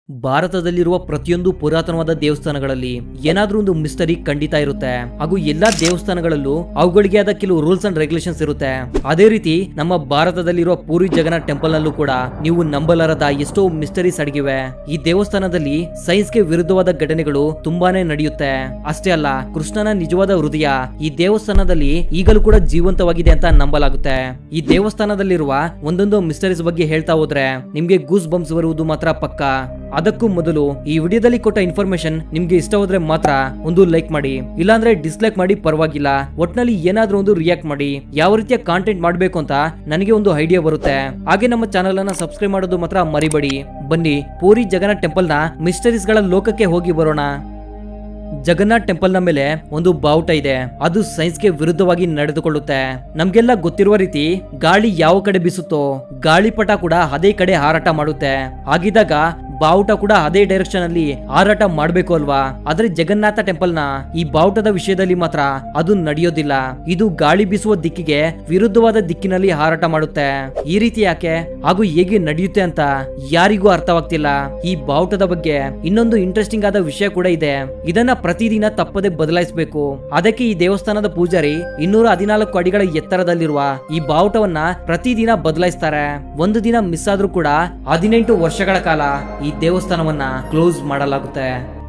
ಭಾರತದಲ್ಲಿರುವ ಪ್ರತಿಯೊಂದು ಪುರಾತನವಾದ ದೇವಸ್ಥಾನಗಳಲ್ಲಿ ಏನಾದ್ರೂ ಒಂದು ಮಿಸ್ಟರಿ ಖಂಡಿತ ಇರುತ್ತೆ ಹಾಗೂ ಎಲ್ಲಾ ದೇವಸ್ಥಾನಗಳಲ್ಲೂ ಅವುಗಳಿಗೆ ಆದ ಕೆಲವು ರೂಲ್ಸ್ ಅಂಡ್ ರೆಗ್ಯುಲೇಷನ್ಸ್ ಇರುತ್ತೆ ಅದೇ ರೀತಿ ನಮ್ಮ ಭಾರತದಲ್ಲಿರುವ ಪೂರಿ ಜಗನ್ನಾಥ್ ಟೆಂಪಲ್ ನಲ್ಲೂ ಕೂಡ ನೀವು ನಂಬಲಾರದ ಎಷ್ಟೋ ಮಿಸ್ಟರೀಸ್ ಅಡಗಿವೆ ಈ ದೇವಸ್ಥಾನದಲ್ಲಿ ಸೈನ್ಸ್ಗೆ ವಿರುದ್ಧವಾದ ಘಟನೆಗಳು ತುಂಬಾನೇ ನಡೆಯುತ್ತೆ ಅಷ್ಟೇ ಅಲ್ಲ ಕೃಷ್ಣನ ನಿಜವಾದ ಹೃದಯ ಈ ದೇವಸ್ಥಾನದಲ್ಲಿ ಈಗಲೂ ಕೂಡ ಜೀವಂತವಾಗಿದೆ ಅಂತ ನಂಬಲಾಗುತ್ತೆ ಈ ದೇವಸ್ಥಾನದಲ್ಲಿರುವ ಒಂದೊಂದು ಮಿಸ್ಟರೀಸ್ ಬಗ್ಗೆ ಹೇಳ್ತಾ ಹೋದ್ರೆ ನಿಮ್ಗೆ ಗೂಸ್ ಬಂಪ್ಸ್ ಬರುವುದು ಮಾತ್ರ ಪಕ್ಕ ಅದಕ್ಕೂ ಮೊದಲು ಈ ವಿಡಿಯೋದಲ್ಲಿ ಕೊಟ್ಟ ಇನ್ಫಾರ್ಮೇಶನ್ ನಿಮ್ಗೆ ಇಷ್ಟವಾದ್ರೆ ಮಾತ್ರ ಒಂದು ಲೈಕ್ ಮಾಡಿ ಇಲ್ಲಾಂದ್ರೆ ಡಿಸ್ಲೈಕ್ ಮಾಡಿ ಪರವಾಗಿಲ್ಲ ಒಟ್ನಲ್ಲಿ ಏನಾದ್ರೂ ಒಂದು ರಿಯಾಕ್ಟ್ ಮಾಡಿ ಯಾವ ರೀತಿಯ ಕಾಂಟೆಂಟ್ ಮಾಡ್ಬೇಕು ಅಂತ ನನಗೆ ಒಂದು ಐಡಿಯಾ ಬರುತ್ತೆ ಹಾಗೆ ನಮ್ಮ ಚಾನಲ್ ಅನ್ನ ಸಬ್ಸ್ಕ್ರೈಬ್ ಮಾಡೋದು ಮಾತ್ರ ಮರಿಬೇಡಿ ಬನ್ನಿ ಪೂರಿ ಜಗನ್ನಾಥ್ ಟೆಂಪಲ್ ನ ಮಿಸ್ಟರೀಸ್ ಗಳ ಲೋಕಕ್ಕೆ ಹೋಗಿ ಬರೋಣ ಜಗನ್ನಾಥ್ ಟೆಂಪಲ್ ನ ಮೇಲೆ ಒಂದು ಬಾವುಟ ಇದೆ ಅದು ಸೈನ್ಸ್ಗೆ ವಿರುದ್ಧವಾಗಿ ನಡೆದುಕೊಳ್ಳುತ್ತೆ ನಮ್ಗೆಲ್ಲ ಗೊತ್ತಿರುವ ರೀತಿ ಗಾಳಿ ಯಾವ ಕಡೆ ಬೀಸುತ್ತೋ ಗಾಳಿಪಟ ಕೂಡ ಅದೇ ಕಡೆ ಹಾರಾಟ ಮಾಡುತ್ತೆ ಹಾಗಿದ್ದಾಗ ಬಾವುಟ ಕೂಡ ಅದೇ ಡೈರೆಕ್ಷನ್ ಅಲ್ಲಿ ಹಾರಾಟ ಮಾಡ್ಬೇಕು ಅಲ್ವಾ ಆದ್ರೆ ಜಗನ್ನಾಥ ಟೆಂಪಲ್ ನ ಈ ಬಾವುಟದ ವಿಷಯದಲ್ಲಿ ಮಾತ್ರ ಅದು ನಡೆಯೋದಿಲ್ಲ ಇದು ಗಾಳಿ ಬೀಸುವ ದಿಕ್ಕಿಗೆ ವಿರುದ್ಧವಾದ ದಿಕ್ಕಿನಲ್ಲಿ ಹಾರಾಟ ಮಾಡುತ್ತೆ ಈ ರೀತಿ ಯಾಕೆ ಹಾಗೂ ಹೇಗೆ ನಡೆಯುತ್ತೆ ಅಂತ ಯಾರಿಗೂ ಅರ್ಥವಾಗ್ತಿಲ್ಲ ಈ ಬಾವುಟದ ಬಗ್ಗೆ ಇನ್ನೊಂದು ಇಂಟ್ರೆಸ್ಟಿಂಗ್ ಆದ ವಿಷಯ ಕೂಡ ಇದೆ ಇದನ್ನ ಪ್ರತಿದಿನ ತಪ್ಪದೆ ಬದಲಾಯಿಸಬೇಕು ಅದಕ್ಕೆ ಈ ದೇವಸ್ಥಾನದ ಪೂಜಾರಿ ಇನ್ನೂರ ಹದಿನಾಲ್ಕು ಅಡಿಗಳ ಎತ್ತರದಲ್ಲಿರುವ ಈ ಬಾವುಟವನ್ನ ಪ್ರತಿದಿನ ಬದಲಾಯಿಸ್ತಾರೆ ಒಂದು ದಿನ ಮಿಸ್ ಆದ್ರೂ ಕೂಡ ಹದಿನೆಂಟು ವರ್ಷಗಳ ಕಾಲ ಈ ದೇವಸ್ಥಾನವನ್ನ ಕ್ಲೋಸ್ ಮಾಡಲಾಗುತ್ತೆ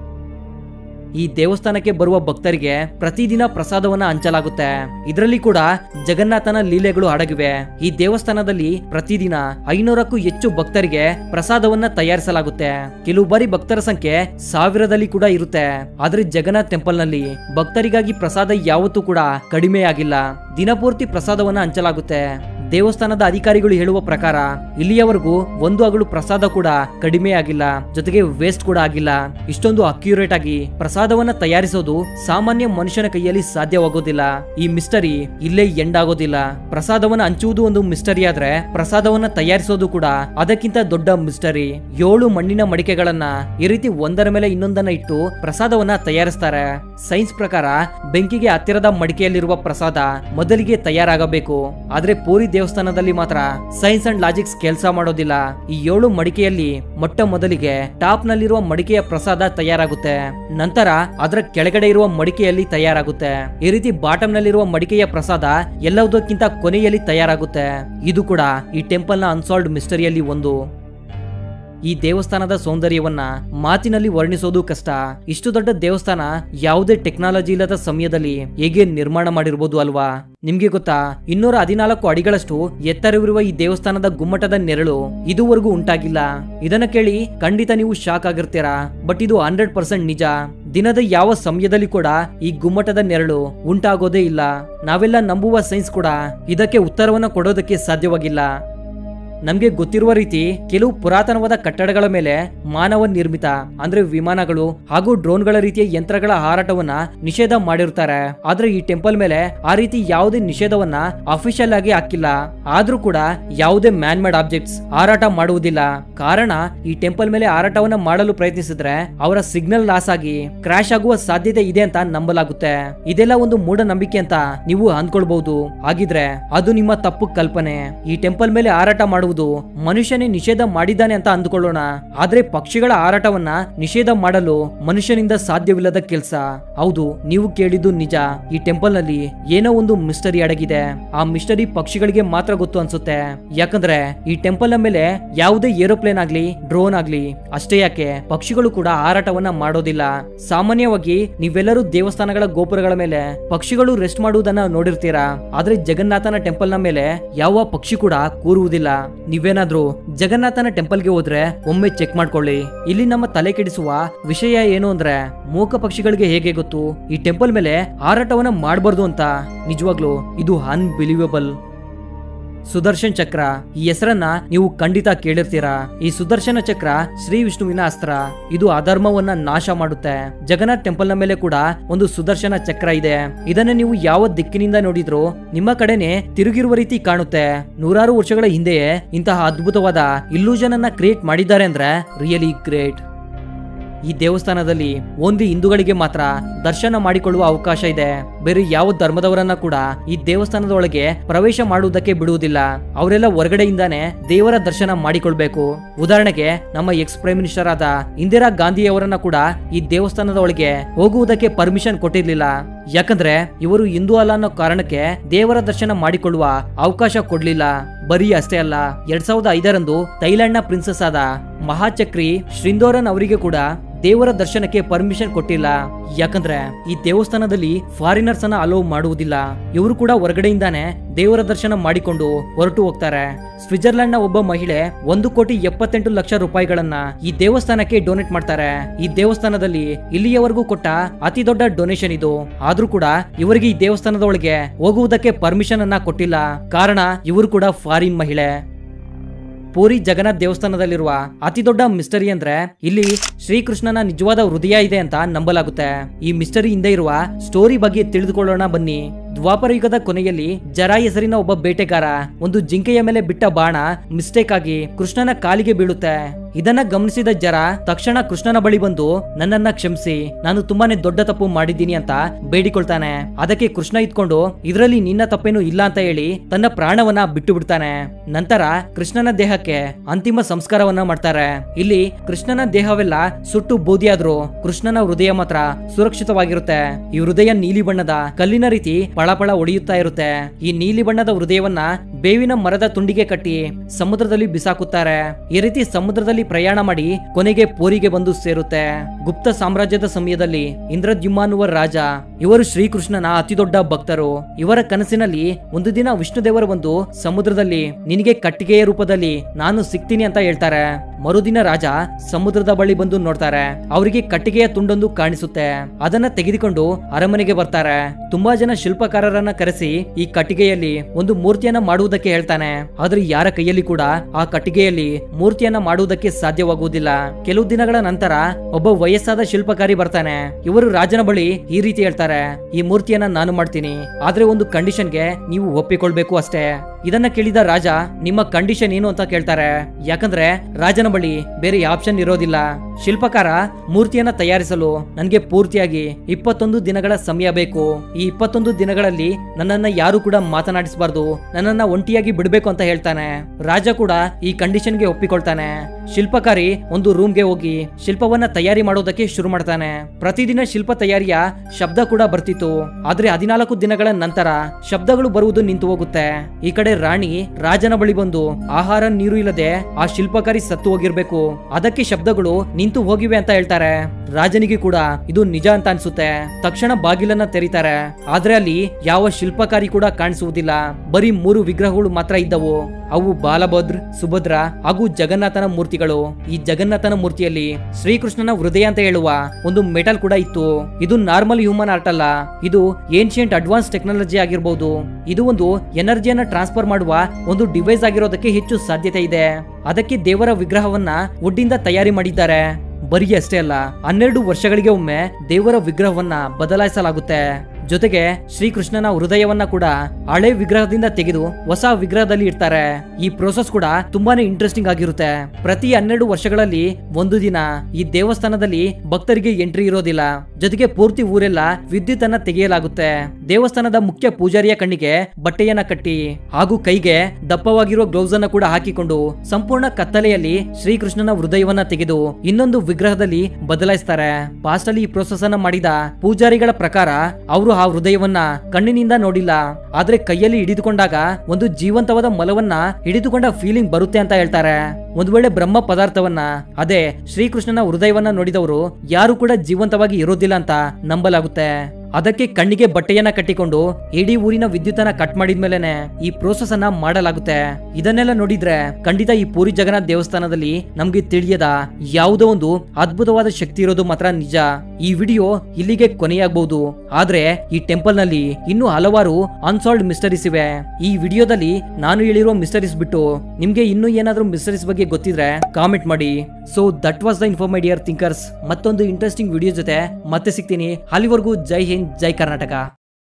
ಈ ದೇವಸ್ಥಾನಕ್ಕೆ ಬರುವ ಭಕ್ತರಿಗೆ ಪ್ರತಿದಿನ ಪ್ರಸಾದವನ್ನ ಹಂಚಲಾಗುತ್ತೆ ಇದರಲ್ಲಿ ಕೂಡ ಜಗನ್ನಾಥನ ಲೀಲೆಗಳು ಅಡಗಿವೆ ಈ ದೇವಸ್ಥಾನದಲ್ಲಿ ಪ್ರತಿದಿನ ಐನೂರಕ್ಕೂ ಹೆಚ್ಚು ಭಕ್ತರಿಗೆ ಪ್ರಸಾದವನ್ನ ತಯಾರಿಸಲಾಗುತ್ತೆ ಕೆಲವು ಬಾರಿ ಭಕ್ತರ ಸಂಖ್ಯೆ ಸಾವಿರದಲ್ಲಿ ಕೂಡ ಇರುತ್ತೆ ಆದ್ರೆ ಜಗನ್ನಾಥ್ ಟೆಂಪಲ್ ನಲ್ಲಿ ಭಕ್ತರಿಗಾಗಿ ಪ್ರಸಾದ ಯಾವತ್ತೂ ಕೂಡ ಕಡಿಮೆ ಆಗಿಲ್ಲ ದಿನಪೂರ್ತಿ ಪ್ರಸಾದವನ್ನ ಹಂಚಲಾಗುತ್ತೆ ದೇವಸ್ಥಾನದ ಅಧಿಕಾರಿಗಳು ಹೇಳುವ ಪ್ರಕಾರ ಇಲ್ಲಿಯವರೆಗೂ ಒಂದು ಅಗಳು ಪ್ರಸಾದ ಕೂಡ ಕಡಿಮೆ ಆಗಿಲ್ಲ ಜೊತೆಗೆ ವೇಸ್ಟ್ ಕೂಡ ಆಗಿಲ್ಲ ಇಷ್ಟೊಂದು ಅಕ್ಯುರೇಟ್ ಆಗಿ ಪ್ರಸಾದವನ್ನ ತಯಾರಿಸೋದು ಸಾಮಾನ್ಯ ಮನುಷ್ಯನ ಕೈಯಲ್ಲಿ ಸಾಧ್ಯವಾಗೋದಿಲ್ಲ ಈ ಮಿಸ್ಟರಿ ಇಲ್ಲೇ ಎಂಡ್ ಆಗೋದಿಲ್ಲ ಪ್ರಸಾದವನ್ನ ಹಂಚುವುದು ಒಂದು ಮಿಸ್ಟರಿ ಆದ್ರೆ ಪ್ರಸಾದವನ್ನ ತಯಾರಿಸೋದು ಕೂಡ ಅದಕ್ಕಿಂತ ದೊಡ್ಡ ಮಿಸ್ಟರಿ ಏಳು ಮಣ್ಣಿನ ಮಡಿಕೆಗಳನ್ನ ಈ ರೀತಿ ಒಂದರ ಮೇಲೆ ಇನ್ನೊಂದನ್ನ ಇಟ್ಟು ಪ್ರಸಾದವನ್ನ ತಯಾರಿಸ್ತಾರೆ ಸೈನ್ಸ್ ಪ್ರಕಾರ ಬೆಂಕಿಗೆ ಹತ್ತಿರದ ಮಡಿಕೆಯಲ್ಲಿರುವ ಪ್ರಸಾದ ಮೊದಲಿಗೆ ತಯಾರಾಗಬೇಕು ಆದ್ರೆ ಪೂರಿ ದೇವಸ್ಥಾನದಲ್ಲಿ ಮಾತ್ರ ಸೈನ್ಸ್ ಅಂಡ್ ಲಾಜಿಕ್ಸ್ ಕೆಲಸ ಮಾಡೋದಿಲ್ಲ ಈ ಏಳು ಮಡಿಕೆಯಲ್ಲಿ ಮೊಟ್ಟ ಮೊದಲಿಗೆ ಟಾಪ್ ನಲ್ಲಿರುವ ಮಡಿಕೆಯ ಪ್ರಸಾದ ತಯಾರಾಗುತ್ತೆ ನಂತರ ಅದರ ಕೆಳಗಡೆ ಇರುವ ಮಡಿಕೆಯಲ್ಲಿ ತಯಾರಾಗುತ್ತೆ ಈ ರೀತಿ ಬಾಟಮ್ ನಲ್ಲಿರುವ ಮಡಿಕೆಯ ಪ್ರಸಾದ ಎಲ್ಲದಕ್ಕಿಂತ ಕೊನೆಯಲ್ಲಿ ತಯಾರಾಗುತ್ತೆ ಇದು ಕೂಡ ಈ ಟೆಂಪಲ್ ನ ಅನ್ಸಾಲ್ವ್ಡ್ ಮಿಸ್ಟರಿಯಲ್ಲಿ ಒಂದು ಈ ದೇವಸ್ಥಾನದ ಸೌಂದರ್ಯವನ್ನ ಮಾತಿನಲ್ಲಿ ವರ್ಣಿಸೋದು ಕಷ್ಟ ಇಷ್ಟು ದೊಡ್ಡ ದೇವಸ್ಥಾನ ಯಾವುದೇ ಟೆಕ್ನಾಲಜಿ ಇಲ್ಲದ ಸಮಯದಲ್ಲಿ ಹೇಗೆ ನಿರ್ಮಾಣ ಮಾಡಿರ್ಬೋದು ಅಲ್ವಾ ನಿಮ್ಗೆ ಗೊತ್ತಾ ಇನ್ನೂರ ಹದಿನಾಲ್ಕು ಅಡಿಗಳಷ್ಟು ಎತ್ತರವಿರುವ ಈ ದೇವಸ್ಥಾನದ ಗುಮ್ಮಟದ ನೆರಳು ಇದುವರೆಗೂ ಉಂಟಾಗಿಲ್ಲ ಇದನ್ನ ಕೇಳಿ ಖಂಡಿತ ನೀವು ಶಾಕ್ ಆಗಿರ್ತೀರಾ ಬಟ್ ಇದು ಹಂಡ್ರೆಡ್ ಪರ್ಸೆಂಟ್ ನಿಜ ದಿನದ ಯಾವ ಸಮಯದಲ್ಲಿ ಕೂಡ ಈ ಗುಮ್ಮಟದ ನೆರಳು ಉಂಟಾಗೋದೇ ಇಲ್ಲ ನಾವೆಲ್ಲ ನಂಬುವ ಸೈನ್ಸ್ ಕೂಡ ಇದಕ್ಕೆ ಉತ್ತರವನ್ನ ಕೊಡೋದಕ್ಕೆ ಸಾಧ್ಯವಾಗಿಲ್ಲ ನಮ್ಗೆ ಗೊತ್ತಿರುವ ರೀತಿ ಕೆಲವು ಪುರಾತನವಾದ ಕಟ್ಟಡಗಳ ಮೇಲೆ ಮಾನವ ನಿರ್ಮಿತ ಅಂದ್ರೆ ವಿಮಾನಗಳು ಹಾಗೂ ಡ್ರೋನ್ಗಳ ರೀತಿಯ ಯಂತ್ರಗಳ ಹಾರಾಟವನ್ನ ನಿಷೇಧ ಮಾಡಿರ್ತಾರೆ ಆದ್ರೆ ಈ ಟೆಂಪಲ್ ಮೇಲೆ ಆ ರೀತಿ ಯಾವುದೇ ನಿಷೇಧವನ್ನ ಅಫಿಷಿಯಲ್ ಆಗಿ ಹಾಕಿಲ್ಲ ಆದ್ರೂ ಕೂಡ ಯಾವುದೇ ಮ್ಯಾನ್ ಮೇಡ್ ಆಬ್ಜೆಕ್ಟ್ಸ್ ಹಾರಾಟ ಮಾಡುವುದಿಲ್ಲ ಕಾರಣ ಈ ಟೆಂಪಲ್ ಮೇಲೆ ಹಾರಾಟವನ್ನ ಮಾಡಲು ಪ್ರಯತ್ನಿಸಿದ್ರೆ ಅವರ ಸಿಗ್ನಲ್ ಲಾಸ್ ಆಗಿ ಕ್ರಾಶ್ ಆಗುವ ಸಾಧ್ಯತೆ ಇದೆ ಅಂತ ನಂಬಲಾಗುತ್ತೆ ಇದೆಲ್ಲ ಒಂದು ಮೂಢನಂಬಿಕೆ ಅಂತ ನೀವು ಅಂದ್ಕೊಳ್ಬಹುದು ಹಾಗಿದ್ರೆ ಅದು ನಿಮ್ಮ ತಪ್ಪು ಕಲ್ಪನೆ ಈ ಟೆಂಪಲ್ ಮೇಲೆ ಹಾರಾಟ ಮಾಡುವುದು ಮನುಷ್ಯನೇ ನಿಷೇಧ ಮಾಡಿದ್ದಾನೆ ಅಂತ ಅಂದುಕೊಳ್ಳೋಣ ಆದ್ರೆ ಪಕ್ಷಿಗಳ ಹಾರಾಟವನ್ನ ನಿಷೇಧ ಮಾಡಲು ಮನುಷ್ಯನಿಂದ ಸಾಧ್ಯವಿಲ್ಲದ ಕೆಲಸ ಹೌದು ನೀವು ಕೇಳಿದ್ದು ನಿಜ ಈ ಟೆಂಪಲ್ ನಲ್ಲಿ ಏನೋ ಒಂದು ಮಿಸ್ಟರಿ ಅಡಗಿದೆ ಆ ಮಿಸ್ಟರಿ ಪಕ್ಷಿಗಳಿಗೆ ಮಾತ್ರ ಗೊತ್ತು ಅನ್ಸುತ್ತೆ ಯಾಕಂದ್ರೆ ಈ ಟೆಂಪಲ್ ನ ಮೇಲೆ ಯಾವುದೇ ಏರೋಪ್ಲೇನ್ ಆಗ್ಲಿ ಡ್ರೋನ್ ಆಗ್ಲಿ ಅಷ್ಟೇ ಯಾಕೆ ಪಕ್ಷಿಗಳು ಕೂಡ ಹಾರಾಟವನ್ನ ಮಾಡೋದಿಲ್ಲ ಸಾಮಾನ್ಯವಾಗಿ ನೀವೆಲ್ಲರೂ ದೇವಸ್ಥಾನಗಳ ಗೋಪುರಗಳ ಮೇಲೆ ಪಕ್ಷಿಗಳು ರೆಸ್ಟ್ ಮಾಡುವುದನ್ನ ನೋಡಿರ್ತೀರಾ ಆದ್ರೆ ಜಗನ್ನಾಥನ ಟೆಂಪಲ್ ನ ಮೇಲೆ ಯಾವ ಪಕ್ಷಿ ಕೂಡ ಕೂರುವುದಿಲ್ಲ ನೀವೇನಾದ್ರೂ ಜಗನ್ನಾಥನ ಟೆಂಪಲ್ಗೆ ಹೋದ್ರೆ ಒಮ್ಮೆ ಚೆಕ್ ಮಾಡ್ಕೊಳ್ಳಿ ಇಲ್ಲಿ ನಮ್ಮ ತಲೆ ಕೆಡಿಸುವ ವಿಷಯ ಏನು ಅಂದ್ರೆ ಮೂಕ ಪಕ್ಷಿಗಳಿಗೆ ಹೇಗೆ ಗೊತ್ತು ಈ ಟೆಂಪಲ್ ಮೇಲೆ ಹಾರಾಟವನ್ನ ಮಾಡಬಾರ್ದು ಅಂತ ನಿಜವಾಗ್ಲೂ ಇದು ಅನ್ಬಿಲೀವಬಲ್ ಸುದರ್ಶನ್ ಚಕ್ರ ಈ ಹೆಸರನ್ನ ನೀವು ಖಂಡಿತ ಕೇಳಿರ್ತೀರಾ ಈ ಸುದರ್ಶನ ಚಕ್ರ ಶ್ರೀ ವಿಷ್ಣುವಿನ ಅಸ್ತ್ರ ಇದು ಅಧರ್ಮವನ್ನ ನಾಶ ಮಾಡುತ್ತೆ ಜಗನ್ನಾಥ್ ಟೆಂಪಲ್ ನ ಮೇಲೆ ಕೂಡ ಒಂದು ಸುದರ್ಶನ ಚಕ್ರ ಇದೆ ಇದನ್ನ ನೀವು ಯಾವ ದಿಕ್ಕಿನಿಂದ ನೋಡಿದ್ರು ನಿಮ್ಮ ಕಡೆನೆ ತಿರುಗಿರುವ ರೀತಿ ಕಾಣುತ್ತೆ ನೂರಾರು ವರ್ಷಗಳ ಹಿಂದೆಯೇ ಇಂತಹ ಅದ್ಭುತವಾದ ಇಲ್ಯೂಷನ್ ಅನ್ನ ಕ್ರಿಯೇಟ್ ಮಾಡಿದ್ದಾರೆ ಅಂದ್ರೆ ರಿಯಲಿ ಗ್ರೇಟ್ ಈ ದೇವಸ್ಥಾನದಲ್ಲಿ ಓನ್ಲಿ ಹಿಂದೂಗಳಿಗೆ ಮಾತ್ರ ದರ್ಶನ ಮಾಡಿಕೊಳ್ಳುವ ಅವಕಾಶ ಇದೆ ಬೇರೆ ಯಾವ ಧರ್ಮದವರನ್ನ ಕೂಡ ಈ ದೇವಸ್ಥಾನದ ಒಳಗೆ ಪ್ರವೇಶ ಮಾಡುವುದಕ್ಕೆ ಬಿಡುವುದಿಲ್ಲ ಅವರೆಲ್ಲ ಹೊರಗಡೆಯಿಂದಾನೇ ದೇವರ ದರ್ಶನ ಮಾಡಿಕೊಳ್ಬೇಕು ಉದಾಹರಣೆಗೆ ನಮ್ಮ ಎಕ್ಸ್ ಪ್ರೈಮ್ ಮಿನಿಸ್ಟರ್ ಆದ ಇಂದಿರಾ ಗಾಂಧಿ ಅವರನ್ನ ಕೂಡ ಈ ದೇವಸ್ಥಾನದ ಒಳಗೆ ಹೋಗುವುದಕ್ಕೆ ಪರ್ಮಿಷನ್ ಕೊಟ್ಟಿರ್ಲಿಲ್ಲ ಯಾಕಂದ್ರೆ ಇವರು ಹಿಂದೂ ಅಲ್ಲ ಅನ್ನೋ ಕಾರಣಕ್ಕೆ ದೇವರ ದರ್ಶನ ಮಾಡಿಕೊಳ್ಳುವ ಅವಕಾಶ ಕೊಡ್ಲಿಲ್ಲ ಬರೀ ಅಷ್ಟೇ ಅಲ್ಲ ಎರಡ್ ಸಾವಿರದ ಐದರಂದು ಥೈಲ್ಯಾಂಡ್ನ ಪ್ರಿನ್ಸೆಸ್ ಆದ ಮಹಾಚಕ್ರಿ ಶ್ರಿಂದೋರನ್ ಅವರಿಗೆ ಕೂಡ ದೇವರ ದರ್ಶನಕ್ಕೆ ಪರ್ಮಿಷನ್ ಕೊಟ್ಟಿಲ್ಲ ಯಾಕಂದ್ರೆ ಈ ದೇವಸ್ಥಾನದಲ್ಲಿ ಫಾರಿನರ್ಸ್ ಅನ್ನ ಅಲೋ ಮಾಡುವುದಿಲ್ಲ ಇವರು ಕೂಡ ಹೊರಗಡೆಯಿಂದಾನೆ ದೇವರ ದರ್ಶನ ಮಾಡಿಕೊಂಡು ಹೊರಟು ಹೋಗ್ತಾರೆ ಸ್ವಿಟ್ಜರ್ಲೆಂಡ್ ನ ಒಬ್ಬ ಮಹಿಳೆ ಒಂದು ಕೋಟಿ ಎಪ್ಪತ್ತೆಂಟು ಲಕ್ಷ ರೂಪಾಯಿಗಳನ್ನ ಈ ದೇವಸ್ಥಾನಕ್ಕೆ ಡೊನೇಟ್ ಮಾಡ್ತಾರೆ ಈ ದೇವಸ್ಥಾನದಲ್ಲಿ ಇಲ್ಲಿಯವರೆಗೂ ಕೊಟ್ಟ ಅತಿ ದೊಡ್ಡ ಡೊನೇಷನ್ ಇದು ಆದ್ರೂ ಕೂಡ ಇವರಿಗೆ ಈ ದೇವಸ್ಥಾನದ ಒಳಗೆ ಹೋಗುವುದಕ್ಕೆ ಪರ್ಮಿಷನ್ ಅನ್ನ ಕೊಟ್ಟಿಲ್ಲ ಕಾರಣ ಇವರು ಕೂಡ ಫಾರಿನ್ ಮಹಿಳೆ ಪೂರಿ ಜಗನ್ನಾಥ್ ದೇವಸ್ಥಾನದಲ್ಲಿರುವ ಅತಿ ದೊಡ್ಡ ಮಿಸ್ಟರಿ ಅಂದ್ರೆ ಇಲ್ಲಿ ಶ್ರೀಕೃಷ್ಣನ ನಿಜವಾದ ಹೃದಯ ಇದೆ ಅಂತ ನಂಬಲಾಗುತ್ತೆ ಈ ಮಿಸ್ಟರಿ ಹಿಂದೆ ಇರುವ ಸ್ಟೋರಿ ಬಗ್ಗೆ ತಿಳಿದುಕೊಳ್ಳೋಣ ಬನ್ನಿ ದ್ವಾಪರ ಯುಗದ ಕೊನೆಯಲ್ಲಿ ಜರ ಹೆಸರಿನ ಒಬ್ಬ ಬೇಟೆಗಾರ ಒಂದು ಜಿಂಕೆಯ ಮೇಲೆ ಬಿಟ್ಟ ಬಾಣ ಮಿಸ್ಟೇಕ್ ಆಗಿ ಕೃಷ್ಣನ ಕಾಲಿಗೆ ಬೀಳುತ್ತೆ ಇದನ್ನ ಗಮನಿಸಿದ ಜರ ತಕ್ಷಣ ಕೃಷ್ಣನ ಬಳಿ ಬಂದು ನನ್ನನ್ನ ಕ್ಷಮಿಸಿ ನಾನು ತುಂಬಾನೇ ದೊಡ್ಡ ತಪ್ಪು ಮಾಡಿದ್ದೀನಿ ಅಂತ ಬೇಡಿಕೊಳ್ತಾನೆ ಅದಕ್ಕೆ ಕೃಷ್ಣ ಇದ್ಕೊಂಡು ಇದರಲ್ಲಿ ನಿನ್ನ ತಪ್ಪೇನು ಇಲ್ಲ ಅಂತ ಹೇಳಿ ತನ್ನ ಪ್ರಾಣವನ್ನ ಬಿಟ್ಟು ಬಿಡ್ತಾನೆ ನಂತರ ಕೃಷ್ಣನ ದೇಹಕ್ಕೆ ಅಂತಿಮ ಸಂಸ್ಕಾರವನ್ನ ಮಾಡ್ತಾರೆ ಇಲ್ಲಿ ಕೃಷ್ಣನ ದೇಹವೆಲ್ಲ ಸುಟ್ಟು ಬೂದಿಯಾದ್ರೂ ಕೃಷ್ಣನ ಹೃದಯ ಮಾತ್ರ ಸುರಕ್ಷಿತವಾಗಿರುತ್ತೆ ಈ ಹೃದಯ ನೀಲಿ ಬಣ್ಣದ ಕಲ್ಲಿನ ರೀತಿ ಪಳಪಳ ಒಡೆಯುತ್ತಾ ಇರುತ್ತೆ ಈ ನೀಲಿ ಬಣ್ಣದ ಹೃದಯವನ್ನ ಬೇವಿನ ಮರದ ತುಂಡಿಗೆ ಕಟ್ಟಿ ಸಮುದ್ರದಲ್ಲಿ ಬಿಸಾಕುತ್ತಾರೆ ಈ ರೀತಿ ಸಮುದ್ರದಲ್ಲಿ ಪ್ರಯಾಣ ಮಾಡಿ ಕೊನೆಗೆ ಪೂರಿಗೆ ಬಂದು ಸೇರುತ್ತೆ ಗುಪ್ತ ಸಾಮ್ರಾಜ್ಯದ ಸಮಯದಲ್ಲಿ ಇಂದ್ರದ್ಯುಮ್ನ ಅನ್ನುವ ರಾಜ ಇವರು ಶ್ರೀಕೃಷ್ಣನ ಅತಿ ದೊಡ್ಡ ಭಕ್ತರು ಇವರ ಕನಸಿನಲ್ಲಿ ಒಂದು ದಿನ ವಿಷ್ಣುದೇವರು ಬಂದು ಸಮುದ್ರದಲ್ಲಿ ನಿನಗೆ ಕಟ್ಟಿಗೆಯ ರೂಪದಲ್ಲಿ ನಾನು ಸಿಗ್ತೀನಿ ಅಂತ ಹೇಳ್ತಾರೆ ಮರುದಿನ ರಾಜ ಸಮುದ್ರದ ಬಳಿ ಬಂದು ನೋಡ್ತಾರೆ ಅವರಿಗೆ ಕಟ್ಟಿಗೆಯ ತುಂಡೊಂದು ಕಾಣಿಸುತ್ತೆ ಅದನ್ನ ತೆಗೆದುಕೊಂಡು ಅರಮನೆಗೆ ಬರ್ತಾರೆ ತುಂಬಾ ಜನ ಶಿಲ್ಪಕಾರರನ್ನ ಕರೆಸಿ ಈ ಕಟ್ಟಿಗೆಯಲ್ಲಿ ಒಂದು ಮೂರ್ತಿಯನ್ನ ಮಾಡುವುದಕ್ಕೆ ಹೇಳ್ತಾನೆ ಆದ್ರೆ ಯಾರ ಕೈಯಲ್ಲಿ ಕೂಡ ಆ ಕಟ್ಟಿಗೆಯಲ್ಲಿ ಮೂರ್ತಿಯನ್ನ ಮಾಡುವುದಕ್ಕೆ ಸಾಧ್ಯವಾಗುವುದಿಲ್ಲ ಕೆಲವು ದಿನಗಳ ನಂತರ ಒಬ್ಬ ವಯಸ್ಸಾದ ಶಿಲ್ಪಕಾರಿ ಬರ್ತಾನೆ ಇವರು ರಾಜನ ಬಳಿ ಈ ರೀತಿ ಹೇಳ್ತಾರೆ ಈ ಮೂರ್ತಿಯನ್ನ ನಾನು ಮಾಡ್ತೀನಿ ಆದ್ರೆ ಒಂದು ಕಂಡೀಷನ್ಗೆ ನೀವು ಒಪ್ಪಿಕೊಳ್ಬೇಕು ಅಷ್ಟೇ ಇದನ್ನ ಕೇಳಿದ ರಾಜ ನಿಮ್ಮ ಕಂಡೀಷನ್ ಏನು ಅಂತ ಕೇಳ್ತಾರೆ ಯಾಕಂದ್ರೆ ರಾಜನ ಬಳಿ ಬೇರೆ ಆಪ್ಷನ್ ಇರೋದಿಲ್ಲ ಶಿಲ್ಪಕಾರ ಮೂರ್ತಿಯನ್ನ ತಯಾರಿಸಲು ನನಗೆ ಪೂರ್ತಿಯಾಗಿ ಇಪ್ಪತ್ತೊಂದು ದಿನಗಳ ಸಮಯ ಬೇಕು ಈ ಇಪ್ಪತ್ತೊಂದು ದಿನಗಳಲ್ಲಿ ನನ್ನನ್ನ ಯಾರು ಕೂಡ ಮಾತನಾಡಿಸಬಾರ್ದು ನನ್ನನ್ನ ಒಂಟಿಯಾಗಿ ಬಿಡಬೇಕು ಅಂತ ಹೇಳ್ತಾನೆ ರಾಜ ಕೂಡ ಈ ಕಂಡೀಷನ್ಗೆ ಒಪ್ಪಿಕೊಳ್ತಾನೆ ಶಿಲ್ಪಕಾರಿ ಒಂದು ರೂಮ್ಗೆ ಹೋಗಿ ಶಿಲ್ಪವನ್ನ ತಯಾರಿ ಮಾಡೋದಕ್ಕೆ ಶುರು ಮಾಡ್ತಾನೆ ಪ್ರತಿದಿನ ಶಿಲ್ಪ ತಯಾರಿಯ ಶಬ್ದ ಕೂಡ ಬರ್ತಿತ್ತು ಆದ್ರೆ ಹದಿನಾಲ್ಕು ದಿನಗಳ ನಂತರ ಶಬ್ದಗಳು ಬರುವುದು ನಿಂತು ಹೋಗುತ್ತೆ ಈ ಕಡೆ ರಾಣಿ ರಾಜನ ಬಳಿ ಬಂದು ಆಹಾರ ನೀರು ಇಲ್ಲದೆ ಆ ಶಿಲ್ಪಕಾರಿ ಸತ್ತು ಹೋಗಿರ್ಬೇಕು ಅದಕ್ಕೆ ಶಬ್ದಗಳು ನಿಂತು ಹೋಗಿವೆ ಅಂತ ಹೇಳ್ತಾರೆ ರಾಜನಿಗೆ ಕೂಡ ಇದು ನಿಜ ಅಂತ ಅನ್ಸುತ್ತೆ ತಕ್ಷಣ ಬಾಗಿಲನ್ನ ತೆರೀತಾರೆ ಆದ್ರೆ ಅಲ್ಲಿ ಯಾವ ಶಿಲ್ಪಕಾರಿ ಕೂಡ ಕಾಣಿಸುವುದಿಲ್ಲ ಬರೀ ಮೂರು ವಿಗ್ರಹಗಳು ಮಾತ್ರ ಇದ್ದವು ಅವು ಬಾಲಭದ್ರ ಸುಭದ್ರ ಹಾಗೂ ಜಗನ್ನಾಥನ ಮೂರ್ತಿಗಳು ಈ ಜಗನ್ನಾಥನ ಮೂರ್ತಿಯಲ್ಲಿ ಶ್ರೀಕೃಷ್ಣನ ಹೃದಯ ಅಂತ ಹೇಳುವ ಒಂದು ಮೆಟಲ್ ಕೂಡ ಇತ್ತು ಇದು ನಾರ್ಮಲ್ ಹ್ಯೂಮನ್ ಆರ್ಟ್ ಅಲ್ಲ ಇದು ಏನ್ಶಿಯಂಟ್ ಅಡ್ವಾನ್ಸ್ ಟೆಕ್ನಾಲಜಿ ಆಗಿರ್ಬೋದು ಇದು ಒಂದು ಎನರ್ಜಿಯನ್ನ ಟ್ರಾನ್ಸ್ಫರ್ ಮಾಡುವ ಒಂದು ಡಿವೈಸ್ ಆಗಿರೋದಕ್ಕೆ ಹೆಚ್ಚು ಸಾಧ್ಯತೆ ಇದೆ ಅದಕ್ಕೆ ದೇವರ ವಿಗ್ರಹವನ್ನ ವುಡ್ಡಿಂದ ತಯಾರಿ ಮಾಡಿದ್ದಾರೆ ಬರೀ ಅಷ್ಟೇ ಅಲ್ಲ ಹನ್ನೆರಡು ವರ್ಷಗಳಿಗೆ ಒಮ್ಮೆ ದೇವರ ವಿಗ್ರಹವನ್ನ ಬದಲಾಯಿಸಲಾಗುತ್ತೆ ಜೊತೆಗೆ ಶ್ರೀಕೃಷ್ಣನ ಹೃದಯವನ್ನ ಕೂಡ ಹಳೆ ವಿಗ್ರಹದಿಂದ ತೆಗೆದು ಹೊಸ ವಿಗ್ರಹದಲ್ಲಿ ಇಡ್ತಾರೆ ಈ ಪ್ರೋಸೆಸ್ ಕೂಡ ತುಂಬಾನೇ ಇಂಟ್ರೆಸ್ಟಿಂಗ್ ಆಗಿರುತ್ತೆ ಪ್ರತಿ ಹನ್ನೆರಡು ವರ್ಷಗಳಲ್ಲಿ ಒಂದು ದಿನ ಈ ದೇವಸ್ಥಾನದಲ್ಲಿ ಭಕ್ತರಿಗೆ ಎಂಟ್ರಿ ಇರೋದಿಲ್ಲ ಜೊತೆಗೆ ಪೂರ್ತಿ ಊರೆಲ್ಲ ವಿದ್ಯುತ್ ಅನ್ನ ತೆಗೆಯಲಾಗುತ್ತೆ ದೇವಸ್ಥಾನದ ಮುಖ್ಯ ಪೂಜಾರಿಯ ಕಣ್ಣಿಗೆ ಬಟ್ಟೆಯನ್ನ ಕಟ್ಟಿ ಹಾಗೂ ಕೈಗೆ ದಪ್ಪವಾಗಿರುವ ಗ್ಲೌಸ್ ಅನ್ನ ಕೂಡ ಹಾಕಿಕೊಂಡು ಸಂಪೂರ್ಣ ಕತ್ತಲೆಯಲ್ಲಿ ಶ್ರೀಕೃಷ್ಣನ ಹೃದಯವನ್ನ ತೆಗೆದು ಇನ್ನೊಂದು ವಿಗ್ರಹದಲ್ಲಿ ಬದಲಾಯಿಸ್ತಾರೆ ಪಾಸ್ಟ್ ಅಲ್ಲಿ ಈ ಪ್ರೋಸೆಸ್ ಅನ್ನ ಮಾಡಿದ ಪೂಜಾರಿಗಳ ಪ್ರಕಾರ ಅವರು ಆ ಹೃದಯವನ್ನ ಕಣ್ಣಿನಿಂದ ನೋಡಿಲ್ಲ ಆದ್ರೆ ಕೈಯಲ್ಲಿ ಹಿಡಿದುಕೊಂಡಾಗ ಒಂದು ಜೀವಂತವಾದ ಮಲವನ್ನ ಹಿಡಿದುಕೊಂಡ ಫೀಲಿಂಗ್ ಬರುತ್ತೆ ಅಂತ ಹೇಳ್ತಾರೆ ಒಂದು ವೇಳೆ ಬ್ರಹ್ಮ ಪದಾರ್ಥವನ್ನ ಅದೇ ಶ್ರೀಕೃಷ್ಣನ ಹೃದಯವನ್ನ ನೋಡಿದವರು ಯಾರು ಕೂಡ ಜೀವಂತವಾಗಿ ಇರೋದಿಲ್ಲ ಅಂತ ನಂಬಲಾಗುತ್ತೆ ಅದಕ್ಕೆ ಕಣ್ಣಿಗೆ ಬಟ್ಟೆಯನ್ನ ಕಟ್ಟಿಕೊಂಡು ಇಡೀ ಊರಿನ ವಿದ್ಯುತ್ತನ್ನ ಕಟ್ ಮಾಡಿದ್ಮೇಲೆನೆ ಈ ಪ್ರೋಸೆಸ್ ಅನ್ನ ಮಾಡಲಾಗುತ್ತೆ ಇದನ್ನೆಲ್ಲ ನೋಡಿದ್ರೆ ಖಂಡಿತ ಈ ಪೂರಿ ಜಗನ್ನಾಥ್ ದೇವಸ್ಥಾನದಲ್ಲಿ ನಮ್ಗೆ ತಿಳಿಯದ ಯಾವುದೋ ಒಂದು ಅದ್ಭುತವಾದ ಶಕ್ತಿ ಇರೋದು ಮಾತ್ರ ನಿಜ ಈ ವಿಡಿಯೋ ಇಲ್ಲಿಗೆ ಕೊನೆಯಾಗಬಹುದು ಆದ್ರೆ ಈ ಟೆಂಪಲ್ ನಲ್ಲಿ ಇನ್ನೂ ಹಲವಾರು ಅನ್ಸಾಲ್ವ್ಡ್ ಮಿಸ್ಟರೀಸ್ ಇವೆ ಈ ವಿಡಿಯೋದಲ್ಲಿ ನಾನು ಹೇಳಿರೋ ಮಿಸ್ಟರೀಸ್ ಬಿಟ್ಟು ನಿಮ್ಗೆ ಇನ್ನೂ ಏನಾದ್ರೂ ಮಿಸ್ಟರೀಸ್ ಬಗ್ಗೆ ಗೊತ್ತಿದ್ರೆ ಕಾಮೆಂಟ್ ಮಾಡಿ so that was the infomediary thinkers ಮತ್ತೊಂದು ಇಂಟ್ರೆಸ್ಟಿಂಗ್ ವಿಡಿಯೋ ಜೊತೆ ಮತ್ತೆ ಸಿಗ್ತೀನಿ ಅಲ್ಲಿವರೆಗೂ ಜೈ ಹಿಂದ್ ಜೈ ಕರ್ನಾಟಕ